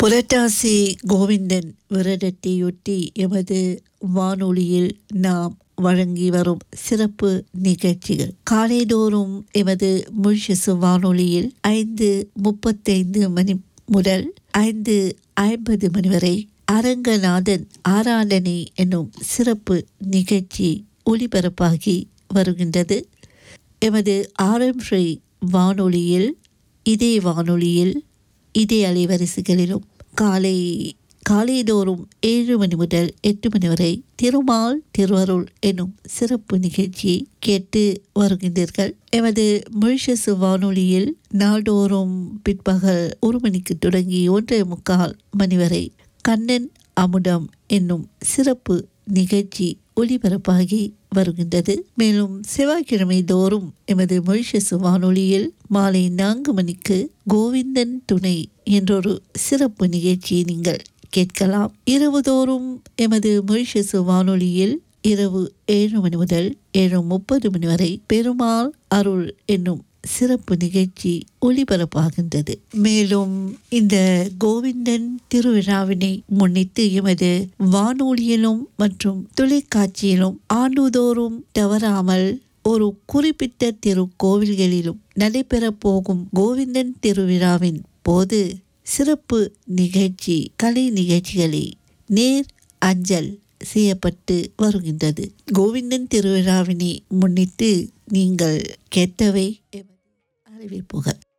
புரட்டாசி கோவிந்தன் விரதத்தையொட்டி எமது வானொலியில் நாம் வழங்கி வரும் சிறப்பு நிகழ்ச்சிகள் காலைதோறும் எமது முழிசு வானொலியில் ஐந்து முப்பத்தைந்து மணி முதல் ஐந்து ஐம்பது மணி வரை அரங்கநாதன் ஆராதனை என்னும் சிறப்பு நிகழ்ச்சி ஒளிபரப்பாகி வருகின்றது எமது ஆரம் ஸ்ரீ வானொலியில் இதே வானொலியில் இதே அலைவரிசைகளிலும் காலை காலைதோறும் ஏழு மணி முதல் எட்டு மணி வரை திருமால் திருவருள் என்னும் சிறப்பு நிகழ்ச்சியை கேட்டு வருகின்றீர்கள் எமது மொழிஷசு வானொலியில் நாள்தோறும் பிற்பகல் ஒரு மணிக்கு தொடங்கி ஒன்றரை முக்கால் மணி வரை கண்ணன் அமுதம் என்னும் சிறப்பு நிகழ்ச்சி ஒளிபரப்பாகி வருகின்றது மேலும் செவ்வாய்க்கிழமை தோறும் எமது மொழிஷசு வானொலியில் மாலை நான்கு மணிக்கு கோவிந்தன் துணை என்றொரு சிறப்பு நிகழ்ச்சியை நீங்கள் கேட்கலாம் இரவு தோறும் எமது மொழிஷசு வானொலியில் இரவு ஏழு மணி முதல் ஏழு முப்பது மணி வரை பெருமாள் அருள் என்னும் சிறப்பு நிகழ்ச்சி ஒளிபரப்பாகின்றது மேலும் இந்த கோவிந்தன் திருவிழாவினை முன்னிட்டு எமது வானொலியிலும் மற்றும் தொலைக்காட்சியிலும் ஆண்டுதோறும் தவறாமல் ஒரு குறிப்பிட்ட திருக்கோவில்களிலும் நடைபெறப் போகும் கோவிந்தன் திருவிழாவின் போது சிறப்பு நிகழ்ச்சி கலை நிகழ்ச்சிகளை நேர் அஞ்சல் செய்யப்பட்டு வருகின்றது கோவிந்தன் திருவிழாவினை முன்னிட்டு நீங்கள் கேட்டவை எமது அறிவிப்புகள்